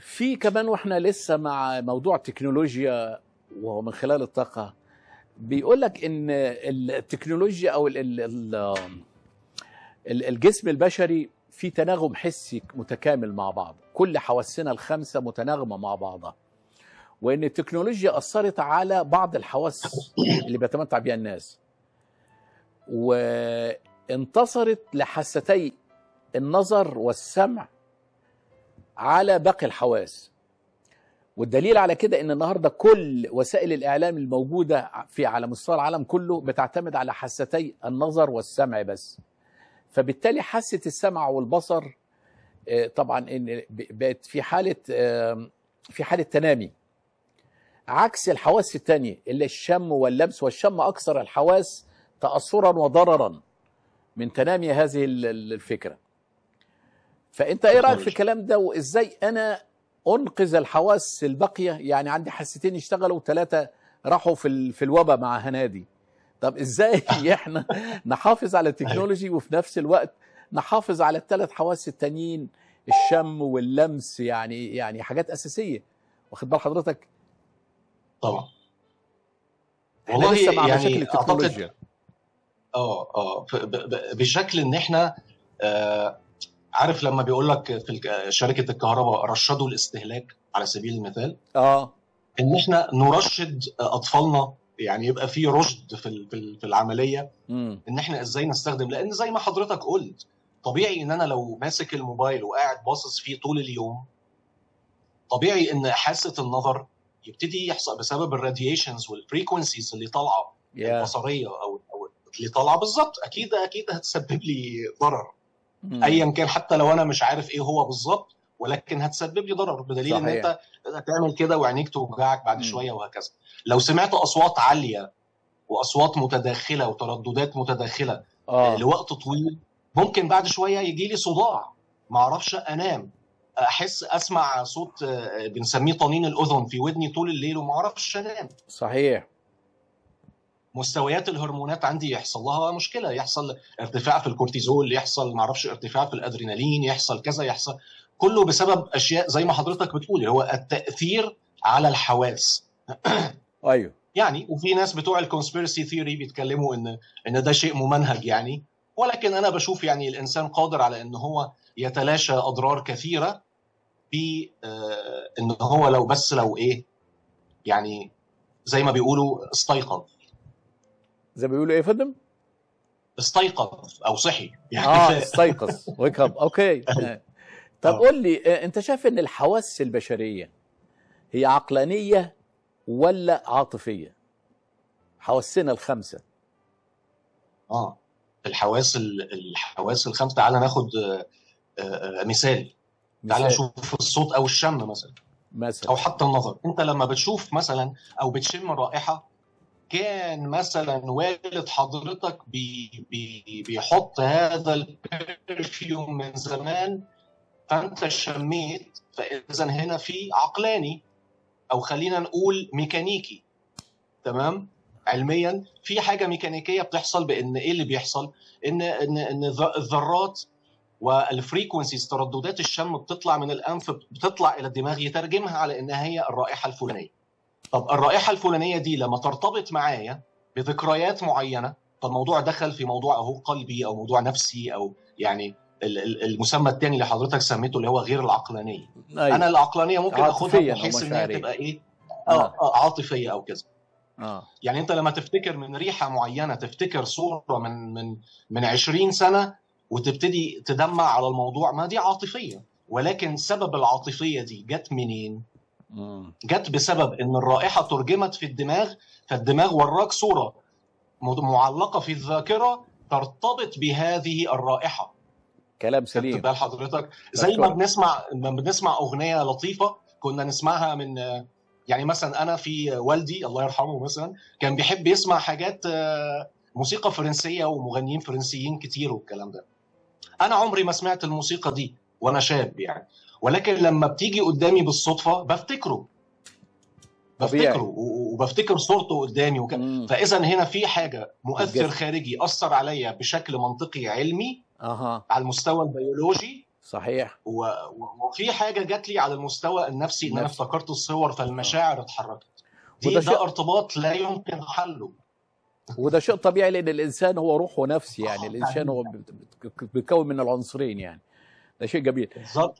في كمان واحنا لسه مع موضوع التكنولوجيا وهو من خلال الطاقه بيقول لك ان التكنولوجيا او ال ال ال الجسم البشري في تناغم حسي متكامل مع بعض كل حواسنا الخمسه متناغمه مع بعضها وان التكنولوجيا اثرت على بعض الحواس اللي بيتمتع بها الناس وانتصرت لحاستي النظر والسمع على باقي الحواس والدليل على كده ان النهارده كل وسائل الاعلام الموجوده في على مستوى العالم كله بتعتمد على حاستي النظر والسمع بس فبالتالي حاسه السمع والبصر طبعا ان بقت في حاله في حاله تنامي عكس الحواس الثانيه اللي الشم واللمس والشم اكثر الحواس تاثرا وضررا من تنامي هذه الفكره فانت ايه رايك في الكلام ده وازاي انا انقذ الحواس الباقيه يعني عندي حاستين يشتغلوا ثلاثه راحوا في في الوباء مع هنادي طب ازاي احنا نحافظ على التكنولوجي وفي نفس الوقت نحافظ على الثلاث حواس التانيين الشم واللمس يعني يعني حاجات اساسيه واخد بال حضرتك طبعا والله لسه مع يعني مشاكل التكنولوجيا اه اه بشكل ان احنا آه عارف لما بيقول لك في شركه الكهرباء رشدوا الاستهلاك على سبيل المثال اه ان احنا نرشد اطفالنا يعني يبقى في رشد في في العمليه مم. ان احنا ازاي نستخدم لان زي ما حضرتك قلت طبيعي ان انا لو ماسك الموبايل وقاعد باصص فيه طول اليوم طبيعي ان حاسه النظر يبتدي يحصل بسبب الراديشنز والفريكونسيز اللي طالعه Yeah. البصريه او او اللي طالعه بالظبط اكيد اكيد هتسبب لي ضرر مم. ايا كان حتى لو انا مش عارف ايه هو بالظبط ولكن هتسبب لي ضرر بدليل ان صحيح. انت هتعمل كده وعينيك توجعك بعد مم. شويه وهكذا لو سمعت اصوات عاليه واصوات متداخله وترددات متداخله اه لوقت طويل ممكن بعد شويه يجي لي صداع ما اعرفش انام احس اسمع صوت آه، بنسميه طنين الاذن في ودني طول الليل وما اعرفش انام صحيح مستويات الهرمونات عندي يحصل لها مشكله يحصل ارتفاع في الكورتيزول يحصل ما اعرفش ارتفاع في الادرينالين يحصل كذا يحصل كله بسبب اشياء زي ما حضرتك بتقول هو التاثير على الحواس ايوه يعني وفي ناس بتوع الكونسبيرسي ثيوري بيتكلموا ان ان ده شيء ممنهج يعني ولكن انا بشوف يعني الانسان قادر على ان هو يتلاشى اضرار كثيره ب آه، ان هو لو بس لو ايه يعني زي ما بيقولوا استيقظ زي ما بيقولوا ايه يا فندم؟ استيقظ او صحي يعني اه ف- استيقظ ويك اب اوكي طب آه. قول لي آه، انت شايف ان الحواس البشريه هي عقلانيه ولا عاطفيه؟ حواسنا الخمسه اه الحواس ال- الحواس الخمس تعال ناخد آه، آه، مثال تعال مثال نشوف الصوت او الشم مثلا او مثلا حتى النظر انت لما بتشوف مثلا او بتشم رائحه كان مثلا والد حضرتك بي بي بيحط هذا البرفيوم من زمان فانت شميت فاذا هنا في عقلاني او خلينا نقول ميكانيكي تمام علميا في حاجه ميكانيكيه بتحصل بان ايه اللي بيحصل ان ان ان الذ- الذرات والفريكونسيز ترددات الشم بتطلع من الانف بتطلع الى الدماغ يترجمها على انها هي الرائحه الفلانيه طب الرائحه الفلانيه دي لما ترتبط معايا بذكريات معينه فالموضوع دخل في موضوع اهو قلبي او موضوع نفسي او يعني ال- ال- المسمى الثاني اللي حضرتك سميته اللي هو غير العقلانيه أيوة. انا العقلانيه ممكن عاطفياً اخدها أو بحيث ان هي مشاعرياً. تبقى ايه آه. اه آه، عاطفيه او كذا اه يعني انت لما تفتكر من ريحه معينه تفتكر صوره من من من 20 سنه وتبتدي تدمع على الموضوع ما دي عاطفيه ولكن سبب العاطفيه دي جت منين؟ مم. جت بسبب ان الرائحه ترجمت في الدماغ فالدماغ وراك صوره م- معلقه في الذاكره ترتبط بهذه الرائحه كلام خدت سليم بال حضرتك زي ما أشكرك. بنسمع لما بنسمع اغنيه لطيفه كنا نسمعها من يعني مثلا انا في والدي الله يرحمه مثلا كان بيحب يسمع حاجات آه، موسيقى فرنسيه ومغنيين فرنسيين كتير والكلام ده انا عمري ما سمعت الموسيقى دي وانا شاب يعني ولكن لما بتيجي قدامي بالصدفه بفتكره طبيعي. بفتكره و- و- وبفتكر صورته قدامي وكده مم. فاذا هنا في حاجه مؤثر الجسم. خارجي اثر عليا بشكل منطقي علمي اها على المستوى البيولوجي صحيح و- و- وفي حاجه جات لي على المستوى النفسي ان انا نفسي. افتكرت الصور فالمشاعر اتحركت دي وده ده شيء- ارتباط لا يمكن حله وده شيء طبيعي لان الانسان هو روح ونفس يعني آه، الانسان هو بت- بت- بيتكون من العنصرين يعني ده شيء جميل بالظبط